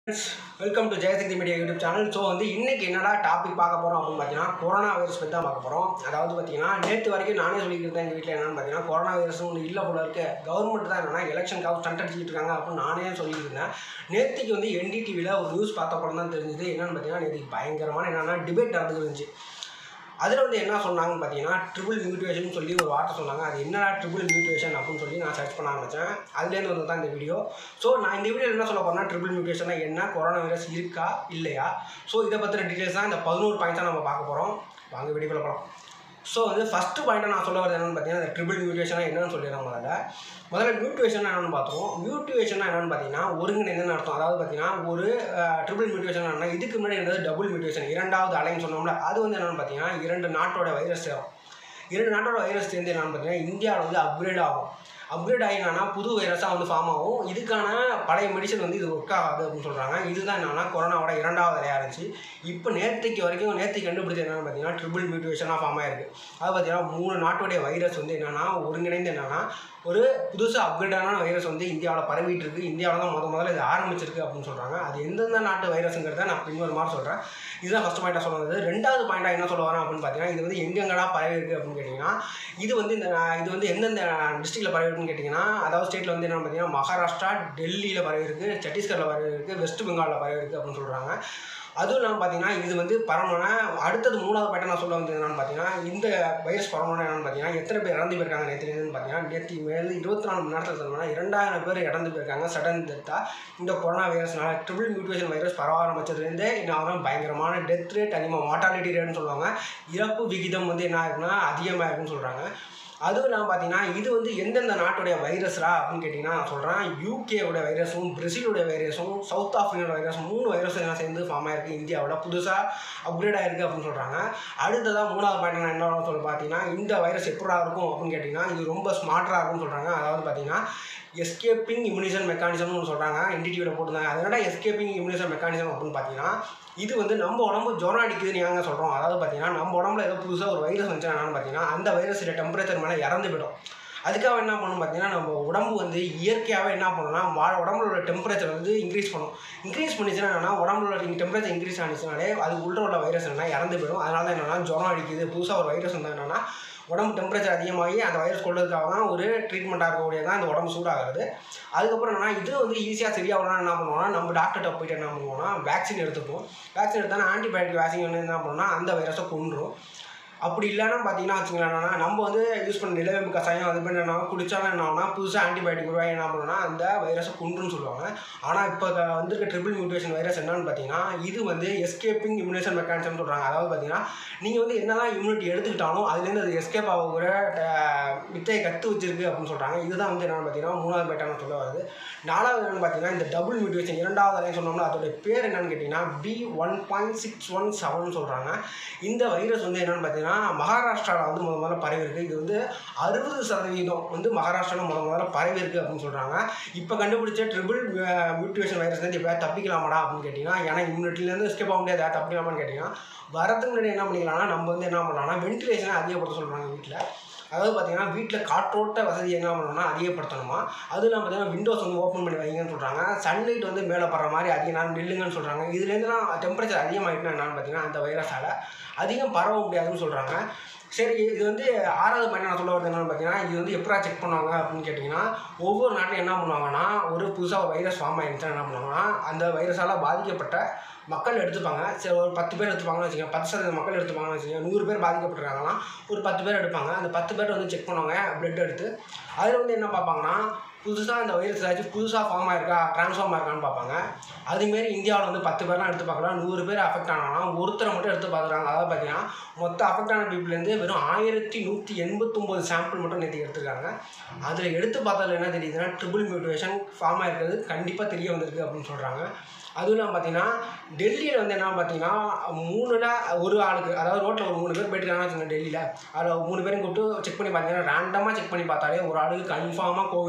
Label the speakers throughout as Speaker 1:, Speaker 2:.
Speaker 1: welcome to Jayasakthi media YouTube channel so வந்து இன்னைக்கு என்னடா டாபிக் பார்க்க போகிறோம் அப்படின்னு பார்த்தீங்கன்னா கொரோனா வைரஸ் பற்றி தான் பார்க்க போகிறோம் அதாவது பார்த்தீங்கன்னா நேற்று வரைக்கும் நானே சொல்லியிருந்தேன் எங்கள் வீட்டில் என்னன்னு பார்த்தீங்கன்னா கொரோனா வைரஸ் ஒன்று இல்லை போல இருக்கு கவர்மெண்ட் தான் என்னன்னா எலெக்ஷனுக்காக ஸ்டண்ட் அடிச்சிட்டு இருக்காங்க அப்படின்னு நானே சொல்லியிருந்தேன் நேற்றுக்கு வந்து என்டிடிவியில் ஒரு நியூஸ் பார்த்தப்பறம் தான் தெரிஞ்சது என்னன்னு பார்த்தீங்கன்னா நேற்றுக்கு பயங்கரமான என்னன்னா டிபேட் நடந்துட்டு இருந்துச்சு அதில் வந்து என்ன சொன்னாங்கன்னு பார்த்தீங்கன்னா ட்ரிபிள் மியூட்டேஷன் சொல்லி ஒரு வார்த்தை சொன்னாங்க அது என்னடா ட்ரிபிள் மியூட்டேஷன் அப்படின்னு சொல்லி நான் சர்ச் பண்ண ஆரம்பித்தேன் அதுலேருந்து வந்து தான் இந்த வீடியோ ஸோ நான் இந்த வீடியோவில் என்ன சொல்ல போறேன்னா ட்ரிபிள் மியூட்டேஷனா என்ன கொரோனா வைரஸ் இருக்கா இல்லையா ஸோ இதை பற்றின டீட்டெயில்ஸ் தான் இந்த பதினோரு பாயிண்ட்ஸாக நம்ம பார்க்க போகிறோம் வாங்க வீடியோக்குள்ள போகலாம் ஸோ வந்து ஃபஸ்ட்டு பாயிண்ட்டை நான் சொல்ல வரது என்னென்னு பார்த்தீங்கன்னா இந்த ட்ரிபிள் மியூட்டேஷனாக என்னன்னு சொல்லிடுறேன் முதல்ல முதல்ல மியூட்டேஷன் என்னென்னு பார்த்தோம் மியூட்டேஷன் என்னென்னு பார்த்தீங்கன்னா ஒருங்கிணைந்தன்னு அர்த்தம் அதாவது பார்த்தீங்கன்னா ஒரு ட்ரிபிள் மியூட்டேஷன் என்ன இதுக்கு முன்னாடி இருந்தது டபுள் மியூட்டேஷன் இரண்டாவது அலைன்னு சொன்னோம்ல அது வந்து என்னென்னு பார்த்தீங்கன்னா இரண்டு நாட்டோட வைரஸ் சேரும் இரண்டு நாட்டோட வைரஸ் சேர்ந்து என்னென்னு பார்த்தீங்கன்னா இந்தியாவில் வந்து அப்கிரேட் ஆகும் அப்கிரேட் ஆகினா புது வைரஸாக வந்து ஃபார்ம் ஆகும் இதுக்கான பழைய மெடிசன் வந்து இது ஒர்க் ஆகாது அப்படின்னு சொல்கிறாங்க இதுதான் என்னன்னா கொரோனாவோட இரண்டாவது அலையாக இருந்துச்சு இப்போ நேற்றுக்கு வரைக்கும் நேற்றுக்கு கண்டுபிடிச்சது என்னென்னு பார்த்தீங்கன்னா ட்ரிபிள் மியூட்டேஷனாக ஃபார்ம் ஆயிருக்கு அது பார்த்தீங்கன்னா மூணு நாட்டுடைய வைரஸ் வந்து என்னென்னா ஒருங்கிணைந்து என்னென்னா ஒரு புதுசாக அப்கிரேடான வைரஸ் வந்து இந்தியாவில் பரவிட்டு இருக்கு இந்தியாவில் தான் முத முதல்ல இது ஆரம்பிச்சிருக்கு அப்படின்னு சொல்கிறாங்க அது எந்தெந்த நாட்டு வைரஸுங்கிறத நான் பின்வரும் மாதிரி சொல்கிறேன் இதுதான் ஃபஸ்ட் பாயிண்டாக சொல்லுறது ரெண்டாவது பாயிண்டாக என்ன சொல்ல வரேன் அப்படின்னு பார்த்தீங்கன்னா இது வந்து எங்கெங்கடா பரவி இருக்கு அப்படின்னு கேட்டிங்கன்னா இது வந்து இந்த இது வந்து எந்தெந்த டிஸ்ட்ரிக்டில் பரவி இருக்குன்னு கேட்டிங்கன்னா அதாவது ஸ்டேட்டில் வந்து என்ன பார்த்தீங்கன்னா மகாராஷ்டிரா டெல்லியில் பரவி இருக்கு சத்தீஸ்கரில் பரவி இருக்கு வெஸ்ட் பெங்காலில் பரவி இருக்கு அப்படின்னு சொல்கிறாங்க அதுவும் இல்லாமல் பார்த்தீங்கன்னா இது வந்து பரவணும்னா அடுத்தது மூணாவது பாயிண்ட் நான் சொல்ல வந்தது என்னன்னு பார்த்தீங்கன்னா இந்த வைரஸ் பரவணும்னா என்னன்னு பார்த்தீங்கன்னா எத்தனை பேர் இறந்து போயிருக்காங்க நேற்றுலேருந்து பார்த்தீங்கன்னா நேற்று மேலே இருபத்தி நாலு மணி நேரத்தில் சொல்லணும்னா இரண்டாயிரம் பேர் இறந்து போயிருக்காங்க சடன் டெத்தாக இந்த கொரோனா வைரஸ்னால ட்ரிபிள் மியூட்டேஷன் வைரஸ் பரவ ஆரம்பிச்சதுலேருந்தே இன்னும் பயங்கரமான டெத் ரேட் அதிகமாக மார்ட்டாலிட்டி ரேட்னு சொல்லுவாங்க இறப்பு விகிதம் வந்து என்ன ஆகுதுன்னா அதிகமாக இருக்குன்னு சொல்கிறாங்க அதுவும் இல்லாமல் பார்த்தீங்கன்னா இது வந்து எந்தெந்த நாட்டுடைய வைரஸ்ரா அப்படின்னு கேட்டிங்கன்னா நான் சொல்கிறேன் யூகேவோட வைரஸும் பிரேசிலோட வைரஸும் சவுத் ஆஃப்ரிக்காவோட வைரஸ் மூணு வைரஸ் எல்லாம் சேர்ந்து ஃபார்ம் ஆயிருக்கு இந்தியாவில் புதுசாக அப்கிரேட் ஆயிருக்கு அப்படின்னு சொல்கிறாங்க அடுத்ததாக மூணாவது பாயிண்ட் நான் என்ன சொல்லி பார்த்தீங்கன்னா இந்த வைரஸ் எப்படா இருக்கும் அப்படின்னு கேட்டிங்கன்னா இது ரொம்ப ஸ்மார்ட்டாக இருக்கும்னு சொல்கிறாங்க அதாவது பார்த்தீங்கன்னா எஸ்கேப்பிங் இம்யூனிசன் மெக்கானிசம்னு ஒன்று சொல்கிறாங்க என்டிடியோட போட்டுருந்தாங்க அதனால எஸ்கேப்பிங் இம்யூனிசன் மெக்கானிசம் அப்படின்னு பார்த்தீங்கன்னா இது வந்து நம்ம உடம்பு ஜுரம் அடிக்குதுன்னு ஏங்க சொல்கிறோம் அதாவது பார்த்தீங்கன்னா நம்ம உடம்புல ஏதோ புதுசாக ஒரு வைரஸ் வந்துச்சுன்னா என்னன்னு பார்த்தீங்கன்னா அந்த வைரஸோட டெம்பரேச்சர் மேலே இறந்து போயிடும் அதுக்காக என்ன பண்ணணும் பார்த்தீங்கன்னா நம்ம உடம்பு வந்து இயற்கையாகவே என்ன பண்ணணும்னா வா உடம்புல உள்ள டெம்பரேச்சர் வந்து இன்க்ரீஸ் பண்ணும் இன்க்ரீஸ் பண்ணிச்சுன்னா என்னன்னா உடம்புல உள்ள டெம்பரேச்சர் இன்க்ரீஸ் ஆனிச்சுனாலே அது உள்ள உள்ள வைரஸ் என்ன இறந்து போயிடும் அதனால தான் என்னன்னா ஜுரம் அடிக்குது புதுசாக ஒரு வைரஸ் வந்தால் என்னன்னா உடம்பு டெம்பரேச்சர் அதிகமாகி அந்த வைரஸ் கொள்றதுக்காக தான் ஒரு ட்ரீட்மெண்ட் ஆகக்கூடிய தான் இந்த உடம்பு சூடாகிறது அதுக்கப்புறம் என்னன்னா இது வந்து ஈஸியாக சரியாகணும்னா என்ன பண்ணுவோம்னா நம்ம டாக்டர்கிட்ட போயிட்டு என்ன பண்ணுவோம்னா வேக்சின் எடுத்துப்போம் வேக்சின் எடுத்தால் ஆன்டிபயோட்டிக் வேக்சின் வந்து என்ன பண்ணோம்னா அந்த வைரஸை கொண்டுரும் அப்படி இல்லைன்னா பார்த்தீங்கன்னா வச்சுங்களேன் நம்ம வந்து யூஸ் பண்ண நிலவேம்பு கசாயம் அது மாதிரி என்ன குடித்தாலும் என்ன ஆகுனா புதுசாக ஆன்டிபயோட்டிக் உருவாகி என்ன பண்ணணும்னா அந்த வைரஸை கொண்டுன்னு சொல்லுவாங்க ஆனால் இப்போ வந்திருக்க ட்ரிபிள் மியூட்டேஷன் வைரஸ் என்னன்னு பார்த்தீங்கன்னா இது வந்து எஸ்கேப்பிங் இம்யூனேஷன் மெக்கானிசம் சொல்கிறாங்க அதாவது பார்த்தீங்கன்னா நீங்கள் வந்து என்னதான் இம்யூனிட்டி எடுத்துக்கிட்டாலும் அதுலேருந்து அது எஸ்கேப் ஆகக்கூட வித்தையை கற்று வச்சிருக்கு அப்படின்னு சொல்கிறாங்க இதுதான் வந்து என்னென்னு பார்த்தீங்கன்னா மூணாவது பேட்டான சொல்ல வருது நாலாவது என்னென்னு பார்த்தீங்கன்னா இந்த டபுள் மியூட்டேஷன் இரண்டாவது அலைன்னு சொன்னோம்னா அதோட பேர் என்னன்னு கேட்டிங்கன்னா B one point six one seven சொல்கிறாங்க இந்த வைரஸ் வந்து என்னென்னு பார்த்தீங்கன்னா மகாராஷ்டிராவில் வந்து முத முதல்ல பரவி இருக்குது இது வந்து அறுபது சதவீதம் வந்து மகாராஷ்டிராவில் முத முதல்ல பரவி இருக்குது அப்படின்னு சொல்கிறாங்க இப்போ கண்டுபிடிச்ச ட்ரிபிள் மியூட்டேஷன் வைரஸ்லேருந்து இப்போ தப்பிக்கலாமாடா அப்படின்னு கேட்டிங்கன்னா ஏன்னா இம்யூனிட்டிலேருந்து எஸ்கேப் ஆக முடியாது தப்பிக்கலாமான்னு கேட்டிங்கன்னா வரதுக்கு முன்னாடி என்ன பண்ணிக்கலாம்னா நம்ம வந்து என்ன பண்ணலாம்னா வென்டிலேஷனை அதிகப்படுத்த சொல்கிறாங்க வீட்டில் அதாவது பார்த்தீங்கன்னா வீட்டில் காற்றோட்ட வசதி என்ன பண்ணணும்னா அதிகப்படுத்தணுமா அதுவும் இல்லாமல் பார்த்தீங்கன்னா விண்டோஸ் வந்து ஓப்பன் பண்ணி வைங்கன்னு சொல்கிறாங்க சன்லைட் வந்து மேலே படுற மாதிரி அதிக நேரம் நில்லுங்கன்னு சொல்கிறாங்க இதுலேருந்துலாம் டெம்பரேச்சர் அதிகமாகிட்டுனா என்னன்னு பார்த்தீங்கன்னா அந்த வைரஸால் அதிகம் பரவ முடியாதுன்னு சொல்கிறாங்க சரி இது வந்து ஆறாவது பாயிண்ட் நான் சொல்ல வரது என்னென்னு பார்த்தீங்கன்னா இது வந்து எப்படா செக் பண்ணுவாங்க அப்படின்னு கேட்டிங்கன்னா ஒவ்வொரு நாட்டிலும் என்ன பண்ணுவாங்கன்னா ஒரு புதுசாக ஒரு வைரஸ் ஃபார்ம் ஆகிருந்துச்சுன்னா என்ன பண்ணுவாங்கன்னா அந்த வைரஸால் பாதிக்கப்பட்ட மக்கள் எடுத்துப்பாங்க சரி ஒரு பத்து பேர் எடுத்துப்பாங்கன்னு வச்சுக்கோங்க பத்து சதவீதம் மக்கள் எடுத்துப்பாங்கன்னு வச்சுக்கோங்க நூறு பேர் பாதிக்கப்பட்டிருக்காங்கன்னா ஒரு பத்து பேர் எடுப்பாங்க அந்த பத்து பேர் வந்து செக் பண்ணுவாங்க பிளட் எடுத்து அதில் வந்து என்ன பார்ப்பாங்கன்னா புதுசாக அந்த வைரஸ் ஏதாச்சும் புதுசாக ஃபார்ம் ஆயிருக்கா ட்ரான்ஸ்ஃபார்ம் ஆயிருக்கான்னு பார்ப்பாங்க அதுமாரி இந்தியாவில் வந்து பத்து பேர்லாம் எடுத்து பார்க்கலாம் நூறு பேர் அஃபெக்ட் ஆனாங்கன்னா ஒருத்தரை மட்டும் எடுத்து பார்க்குறாங்க அதாவது பார்த்தீங்கன்னா மொத்த அஃபெக்ட் ஆன பீப்புளேருந்து வெறும் ஆயிரத்தி நூற்றி எண்பத்தொம்போது சாம்பிள் மட்டும் நேற்று எடுத்துருக்காங்க அதில் எடுத்து பார்த்ததில் என்ன தெரியுதுன்னா ட்ரிபிள் மியூட்டேஷன் ஃபார்ம் ஆயிருக்கிறது கண்டிப்பாக தெரிய வந்திருக்கு அப்படின்னு சொல்கிறாங்க அதுவும் இல்லாமல் பார்த்தீங்கன்னா டெல்லியில் வந்து என்ன பார்த்தீங்கன்னா மூணுல ஒரு ஆளுக்கு அதாவது ரோட்டில் ஒரு மூணு பேர் போயிட்டுருக்காங்கன்னு வச்சுக்கோங்க டெல்லியில் அதில் மூணு பேரும் கூப்பிட்டு செக் பண்ணி பார்த்தீங்கன்னா ரேண்டமாக செக் பண்ணி பார்த்தாலே ஒரு ஆளுக்கு கன்ஃபார்மாக கோவிட் இருக்கிறது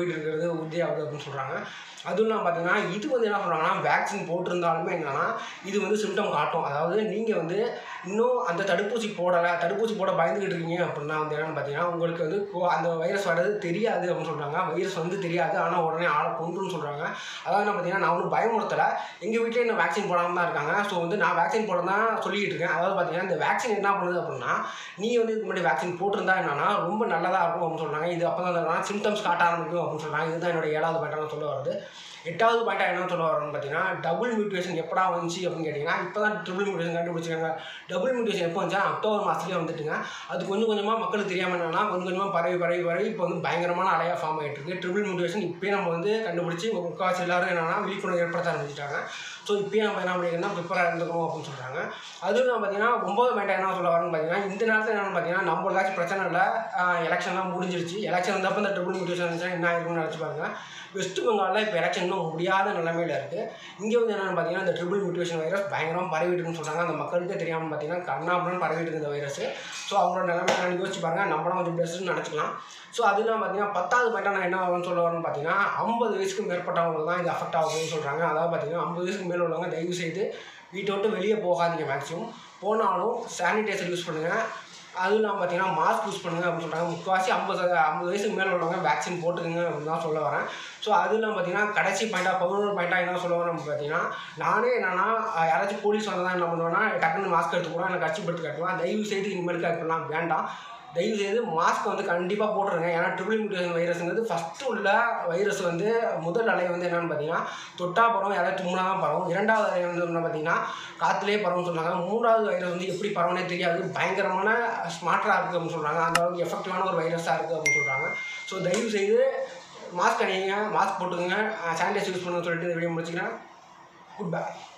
Speaker 1: அப்படிங்கிறது உறுதியாகுது அப்படின்னு சொல்கிறாங்க அதுவும் இல்லாமல் பார்த்தீங்கன்னா இது வந்து என்ன சொல்கிறாங்கன்னா வேக்சின் போட்டிருந்தாலுமே என்னன்னா இது வந்து சிம்டம் காட்டும் அதாவது நீங்கள் வந்து இன்னும் அந்த தடுப்பூசி போடலை தடுப்பூசி போட பயந்துக்கிட்டு இருக்கீங்க அப்படின்னா வந்து என்னென்னு பார்த்தீங்கன்னா உங்களுக்கு வந்து கோ- அந்த வைரஸ் வர்றது தெரியாது அப்படின்னு சொல்கிறாங்க வைரஸ் வந்து தெரியாது ஆனால் உடனே ஆளை கொண்டுன்னு சொல்கிறாங்க அதாவது என்ன பார்த்தீங்கன்னா நான் ஒன்றும் பயமுறுத்தலை எங்கள் வீட்டிலே இன்னும் வேக்சின் போடாமல் தான் இருக்காங்க ஸோ வந்து நான் வேக்சின் போட தான் சொல்லிக்கிட்டு இருக்கேன் அதாவது பார்த்தீங்கன்னா இந்த வேக்சின் என்ன பண்ணுது அப்படின்னா நீ வந்து இதுக்கு முன்னாடி வேக்சின் போட்டிருந்தா என்னன்னா ரொம்ப நல்லதாக இருக்கும் அப்படின்னு சொல்கிறாங்க இது அப்போ தான் சிம்டம்ஸ் காட்ட ஆரம்பிக்கும் அப்படின்னு சொல்கிறாங்க இதுதான் என்னோட ஏழாவது பாயிண்டாக சொல்ல வருது எட்டாவது பாயிண்டாக என்ன சொல்ல வரணும்னு பார்த்தீங்கன்னா டபுள் மியூட்டேஷன் எப்படா வந்துச்சு அப்படின்னு கேட்டிங்கன்னா இப்போ தான் ட்ரிபிள் மியூட்டேஷன் கண்டுபிடிச்சிருக்காங்க டபுள் மியூட்டேஷன் எப்போ வந்துச்சா அக்டோபர் மாதத்துலேயே வந்துட்டுங்க அது கொஞ்சம் கொஞ்சமாக மக்களுக்கு தெரியாமல் என்னன்னா கொஞ்சம் கொஞ்சமாக பரவி பரவி பரவி இப்போ வந்து பயங்கரமான அலையாக ஃபார்ம் ஆகிட்டு இருக்கு ட்ரிபிள் மியூட்டேஷன் இப்போயே நம்ம வந்து கண்டுபிடிச்சி முக்கால்வாசி எல்லாரும் என்னன்னா விழிப்புணர்வு ஏற்படுத்த ஆரம்பிச்சிட்டாங்க ஸோ இப்போயே நம்ம என்ன பண்ணிக்கணும்னா ப்ரிப்பராக இருந்துக்கணும் அப்படின்னு சொல்கிறாங்க அதுவும் நான் பார்த்தீங்கன்னா ஒம்பது பாயிண்ட் என்ன சொல்ல வரேன்னு பார்த்தீங்கன்னா இந்த நேரத்தில் என்னென்னு பார்த்தீங்கன்னா நம்மளுக்காச்சும் பிரச்சனை இல்லை எலெக்ஷன்லாம் முடிஞ்சிருச்சு எலெக்ஷன் வந்தப்போ இந்த ட்ரிபிள் மியூட்டேஷன் இருந்துச்சுன்னா என்ன ஆயிருக்கும்னு நினச்சி பாருங்க வெஸ்ட் பெங்காலில் இப்போ எலெக்ஷன் இன்னும் முடியாத நிலைமையில் இருக்குது இங்கே வந்து என்னென்னு பார்த்தீங்கன்னா இந்த ட்ரிபிள் மியூட்டேஷன் வைரஸ் பயங்கரமாக பரவிட்டு இருக்குன்னு சொல்கிறாங்க அந்த மக்களுக்கே தெரியாமல் பார்த்தீங்கன்னா கண்ணாபுரம் பரவிட்டு இருக்கு இந்த வைரஸ் ஸோ அவங்களோட நிலைமை நான் யோசிச்சு பாருங்க நம்மளும் கொஞ்சம் பெஸ்ட்டுன்னு நினச்சிக்கலாம் ஸோ அதெல்லாம் பார்த்தீங்கன்னா பத்தாவது பாயிண்டாக நான் என்ன ஆகும்னு சொல்ல வரேன்னு பார்த்தீங்கன்னா ஐம்பது வயசுக்கு மேற்பட்டவங்க தான் இது அஃபெக்ட் ஆகுதுன்னு சொல்கிறாங்க அதாவது பார்த்தீங்கன்னா ஐம்பது வயசுக்கு மேலே உள்ளவங்க தயவு செய்து வீட்டை விட்டு வெளியே போகாதீங்க மேக்ஸிமம் போனாலும் சானிடைசர் யூஸ் பண்ணுங்கள் அதுவும் இல்லாமல் பார்த்தீங்கன்னா மாஸ்க் யூஸ் பண்ணுங்க அப்படின்னு சொல்கிறாங்க முக்கால்வாசி ஐம்பது சத- ஐம்பது வயசுக்கு மேலே உள்ளவங்க வேக்சின் போட்டுக்கங்க அப்படின்னு தான் சொல்ல வரேன் ஸோ அது இல்லாமல் பார்த்தீங்கன்னா கடைசி பாயிண்டாக பதினோரு பாயிண்டாக என்ன சொல்ல வரேன் பார்த்தீங்கன்னா நானே என்னன்னா அஹ், யாராச்சும் போலீஸ் வந்தால் என்ன பண்ணுவேன்னா டக்குன்னு மாஸ்க் எடுத்து கூட எனக்கு கட்சிப்படுத்தி காட்டுவேன் தயவு செய்து இனிமேலுக்கு இப்படிலாம் வேண்டாம் தயவு செய்து மாஸ்க் வந்து கண்டிப்பாக போட்டுருங்க ஏன்னா ட்ரிபிள் மியூட்டேஷன் வைரஸ்ங்கிறது ஃபஸ்ட்டு உள்ள வைரஸ் வந்து முதல் அலை வந்து என்னென்னு பார்த்தீங்கன்னா தொட்டா பரவும் யாராவது தும்முனா தான் பரவும் இரண்டாவது அலை வந்து என்ன பார்த்தீங்கன்னா காற்றுலேயே பரவும் சொல்கிறாங்க மூணாவது வைரஸ் வந்து எப்படி பரவுனே தெரியாது பயங்கரமான ஸ்மார்ட்டாக இருக்குது அப்படின்னு சொல்கிறாங்க அந்த அளவுக்கு எஃபெக்டிவான ஒரு வைரஸாக இருக்குது அப்படின்னு சொல்கிறாங்க ஸோ தயவு செய்து மாஸ்க் அணியுங்க மாஸ்க் போட்டுக்கோங்க சானிடைசர் யூஸ் பண்ணுன்னு சொல்லிட்டு இந்த வீடியோ முடிச்சுக்கிறேன் குட் பை